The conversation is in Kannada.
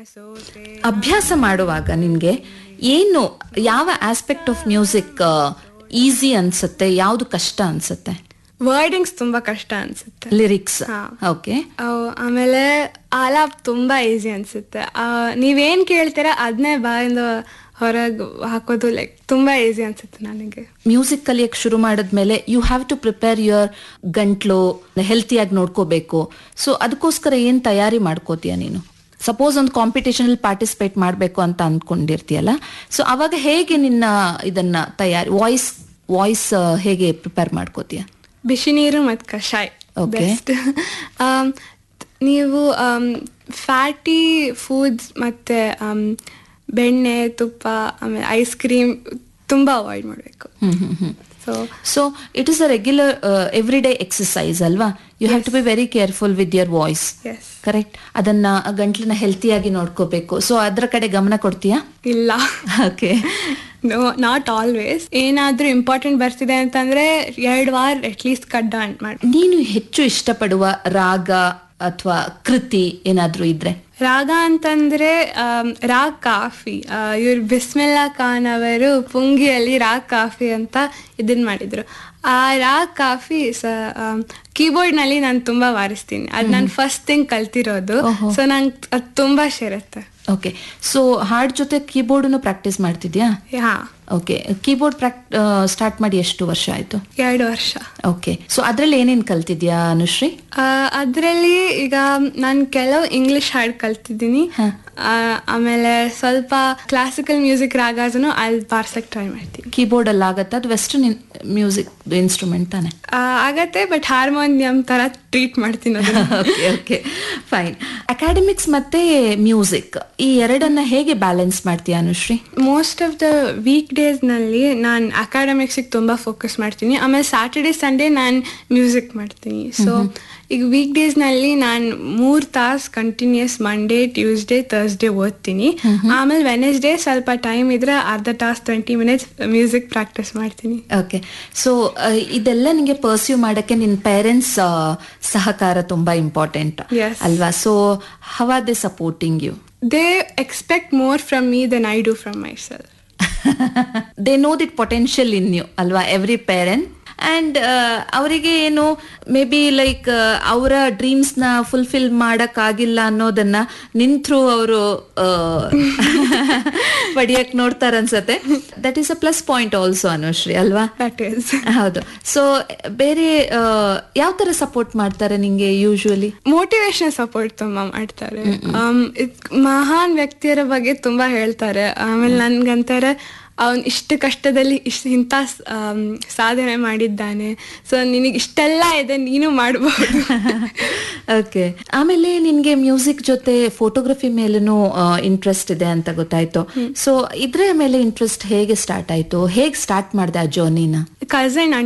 ಸೋತೆ ಅಭ್ಯಾಸ ಮಾಡುವಾಗ ನಿನ್ಗೆ ಏನು ಯಾವ ಆಸ್ಪೆಕ್ಟ್ ಆಫ್ ಮ್ಯೂಸಿಕ್ ಈಸಿ ಅನ್ಸುತ್ತೆ ಯಾವ್ದು ಕಷ್ಟ ಅನ್ಸುತ್ತೆ ವರ್ಡಿಂಗ್ಸ್ ತುಂಬಾ ಕಷ್ಟ ಅನ್ಸುತ್ತೆ ಲಿರಿಕ್ಸ್ ಹಾ. ಓಕೆ ಅವ್- ಆಮೇಲೆ ಆಲಾಪ್ ತುಂಬಾ ಈಸಿ ಅನ್ಸುತ್ತೆ ಆ, ನೀವೇನ್ ಕೇಳ್ತೀರಾ ಅದನ್ನೇ ಬಾಯಿಂದ ಹೊರಗೆ ಹಾಕೋದು ಲೈಕ್ ತುಂಬಾ ಈಸಿ ಅನ್ಸುತ್ತೆ ನನಗೆ ಮ್ಯೂಸಿಕ್ ಕಲಿಯಕ್ ಶುರು ಮಾಡಿದ್ಮೇಲೆ you have to prepare your ಗಂಟ್ಲು ಹೆಲ್ತಿಯಾಗಿ ನೋಡ್ಕೋಬೇಕು ಸೊ ಅದಕ್ಕೋಸ್ಕರ ಏನ್ ತಯಾರಿ ಮಾಡ್ಕೋತೀಯ ನೀನು ಸಪೋಸ್ ಒಂದು ಕಾಂಪಿಟೇಷನ್ ಅಲ್ಲಿ ಪಾರ್ಟಿಸಿಪೇಟ್ ಮಾಡಬೇಕು ಅಂತ ಅಂದ್ಕೊಂಡಿರ್ತೀಯಲ್ಲ ಸೊ ಅವಾಗ ಹೇಗೆ ನಿನ್ನ ಇದನ್ನ ತಯಾರಿ ವಾಯ್ಸ್ ವಾಯ್ಸ್ ಹೇಗೆ ಪ್ರಿಪೇರ್ ಮಾಡ್ಕೋತೀಯ ಬಿಸಿ ನೀರು ಮತ್ತು ಕಷಾಯ Okay. ಬೆಸ್ಟ್ ನೀವು ಫ್ಯಾಟಿ ಫುಡ್ಸ್ ಮತ್ತು ಬೆಣ್ಣೆ ತುಪ್ಪ ಆಮೇಲೆ ಐಸ್ ಕ್ರೀಮ್ ತುಂಬ ಅವಾಯ್ಡ್ ಮಾಡಬೇಕು hmm hmm hmm so so it is a regular every day exercise ಅಲ್ವಾ you have to be very careful with your voice yes correct ಅದನ್ನ ಗಂಟ್ಲನ್ನ ಹೆಲ್ತಿಯಾಗಿ ನೋಡ್ಕೋಬೇಕು ಸೊ ಅದ್ರ ಕಡೆ ಗಮನ ಕೊಡ್ತೀಯಾ ಇಲ್ಲ ಓಕೆ ನೋ ನಾಟ್ ಆಲ್ವೇಸ್ ಏನಾದರೂ ಇಂಪಾರ್ಟೆಂಟ್ ಬರ್ತಿದೆ ಅಂತಂದರೆ ಎರಡು ವಾರ ಅಟ್ಲೀಸ್ಟ್ ಕಟ್ ಡೌನ್ ಮಾಡಿ ನೀನು ಹೆಚ್ಚು ಇಷ್ಟಪಡುವ ರಾಗ ಅಥವಾ ಕೃತಿ ಏನಾದ್ರೂ ಇದ್ರೆ ರಾಗ ಅಂತಂದ್ರೆ ಆಮ್, ರಾಗ್ ಕಾಫಿ ಇವ್ರು ಬಿಸ್ಮಿಲ್ಲಾ ಖಾನ್ ಅವರು ಪುಂಗಿಯಲ್ಲಿ ರಾಗ್ ಕಾಫಿ ಅಂತ ಇದನ್ ಮಾಡಿದ್ರು ಆ ರಾಗ್ ಕಾಫಿ ಸ ಕೀಬೋರ್ಡ್ ನಲ್ಲಿ ನಾನು ತುಂಬಾ ವಾರಿಸ್ತೀನಿ ಅದು ನಾನು ಫಸ್ಟ್ ಥಿಂಗ್ ಕಲ್ತಿರೋದು ಓಹೋ. ಸೊ ನಂಗೆ ಅದು ತುಂಬಾ ಸೇರುತ್ತೆ ಓಕೆ ಸೊ ಹಾಡ್ ಜೊತೆ ಕೀಬೋರ್ಡ್ನು ಪ್ರಾಕ್ಟೀಸ್ ಮಾಡ್ತಿದ್ಯಾ ಹಾ ಓಕೆ ಕೀಬೋರ್ಡ್ ಪ್ರಾಕ್ ಸ್ಟಾರ್ಟ್ ಮಾಡಿ ಎಷ್ಟು ವರ್ಷ ಆಯ್ತು ಎರಡು ವರ್ಷ ಓಕೆ ಸೊ ಅದ್ರಲ್ಲಿ ಏನೇನ್ ಕಲ್ತಿದ್ಯಾ ಅನುಶ್ರೀ ಅದರಲ್ಲಿ ಈಗ ನಾನು ಕೆಲವು ಇಂಗ್ಲಿಷ್ ಹಾಡು ಕಲ್ತಿದ್ದೀನಿ ಹ. ಆ, ಆಮೇಲೆ ಸ್ವಲ್ಪ ಕ್ಲಾಸಿಕಲ್ ಮ್ಯೂಸಿಕ್ ರಾಗಾಸನು ಅಲ್ಲಿ ಬಾರ್ಸಕ್ ಟ್ರೈ ಮಾಡ್ತೀನಿ ಕೀಬೋರ್ಡ್ ಅಲ್ಲಿ ಆಗತ್ತಾ ಅದು ವೆಸ್ಟರ್ನ್ ಮ್ಯೂಸಿಕ್ ಇನ್ಸ್ಟ್ರೂಮೆಂಟ್ ತಾನೆ ಆ, ಆಗತ್ತೆ ಬಟ್ ಹಾರ್ಮೋನಿಯಂ ತರ ಟ್ರೀಟ್ ಮಾಡ್ತೀನಿ ಅದನ್ನ ಓಕೆ ಓಕೆ ಫೈನ್ ಅಕಾಡೆಮಿಕ್ಸ್ ಮತ್ತೆ ಮ್ಯೂಸಿಕ್ ಈ ಎರಡನ್ನ ಹೇಗೆ ಬ್ಯಾಲೆನ್ಸ್ ಮಾಡ್ತೀಯ Anushree most of the week ಡೇಸ್ನಲ್ಲಿ ನಾನು ಅಕಾಡೆಮಿಕ್ಸಿಗೆ ತುಂಬ ಫೋಕಸ್ ಮಾಡ್ತೀನಿ ಆಮೇಲೆ ಸ್ಯಾಟರ್ಡೆ ಸಂಡೇ ನಾನು ಮ್ಯೂಸಿಕ್ ಮಾಡ್ತೀನಿ ಸೊ ಈಗ ವೀಕ್ ಡೇಸ್ನಲ್ಲಿ ನಾನು ಮೂರು ತಾಸು ಕಂಟಿನ್ಯೂಸ್ ಮಂಡೇ ಟ್ಯೂಸ್ಡೇ ಥರ್ಸ್ಡೇ ಓದ್ತೀನಿ ಆಮೇಲೆ ವೆನೆಸ್ಡೇ ಸ್ವಲ್ಪ ಟೈಮ್ ಇದ್ರೆ ಅರ್ಧ ತಾಸು ಟ್ವೆಂಟಿ ಮಿನಿಟ್ಸ್ ಮ್ಯೂಸಿಕ್ ಪ್ರಾಕ್ಟೀಸ್ ಮಾಡ್ತೀನಿ ಓಕೆ ಸೊ ಇದೆಲ್ಲ ನಿಂಗೆ ಪರ್ಸ್ಯೂ ಮಾಡಕ್ಕೆ ನಿನ್ ಪೇರೆಂಟ್ಸ್ ಸಹಕಾರ ತುಂಬಾ ಇಂಪಾರ್ಟೆಂಟ್ Yes. ಅಲ್ವಾ so how are they supporting you they expect more from me than I do from myself they know that potential in you ಅಲ್ವಾ ಎವ್ರಿ ಪೇರೆಂಟ್ ಅಂಡ್ ಅವರಿಗೆ ಏನು ಮೇ ಬಿ ಲೈಕ್ ಅವರ ಡ್ರೀಮ್ಸ್ ನ ಫುಲ್ಫಿಲ್ ಮಾಡಕ್ ಆಗಿಲ್ಲ ಅನ್ನೋದನ್ನ ನಿನ್ ಥ್ರೂ ಅವರು ಪಡಿಯಕ್ ನೋಡ್ತಾರ ಅನ್ಸತ್ತೆ that is a plus point also Anushree ಅಲ್ವಾ ದಟ್ ಈಸ್ ಹೌದು ಸೊ ಬೇರೆ ಯಾವ ತರ ಸಪೋರ್ಟ್ ಮಾಡ್ತಾರೆ ನಿಂಗೆ ಯೂಶುವಲಿ ಮೋಟಿವೇಶನ್ ಸಪೋರ್ಟ್ ತುಂಬಾ ಮಾಡ್ತಾರೆ ಆಮ್, ಇದ್- ಮಹಾನ್ ವ್ಯಕ್ತಿಯರ ಬಗ್ಗೆ ತುಂಬಾ ಹೇಳ್ತಾರೆ ಆಮೇಲೆ ನನ್ಗಂತಾರೆ ಅವನ್ ಇಷ್ಟು ಕಷ್ಟದಲ್ಲಿ ಇಷ್ಟು ಇಂಥ ಸ್- ಆಮ್, ಸಾಧನೆ ಮಾಡಿದ್ದಾನೆ ಸೊ ನಿನಗೆ ಇಷ್ಟೆಲ್ಲ ಇದೆ ನೀನು ಮಾಡಬಹುದು ಓಕೆ ಆಮೇಲೆ ನಿನ್ಗೆ ಮ್ಯೂಸಿಕ್ ಜೊತೆ ಫೋಟೋಗ್ರಫಿ ಮೇಲೂ ಇಂಟ್ರೆಸ್ಟ್ ಇದೆ ಅಂತ ಗೊತ್ತಾಯ್ತು ಸೊ ಇದ್ರ ಮೇಲೆ ಇಂಟ್ರೆಸ್ಟ್ ಹೇಗೆ ಸ್ಟಾರ್ಟ್ ಆಯ್ತು ಹೇಗೆ ಸ್ಟಾರ್ಟ್ ಮಾಡಿದೆ ಆ ಜರ್ನಿನ ಕಸನ್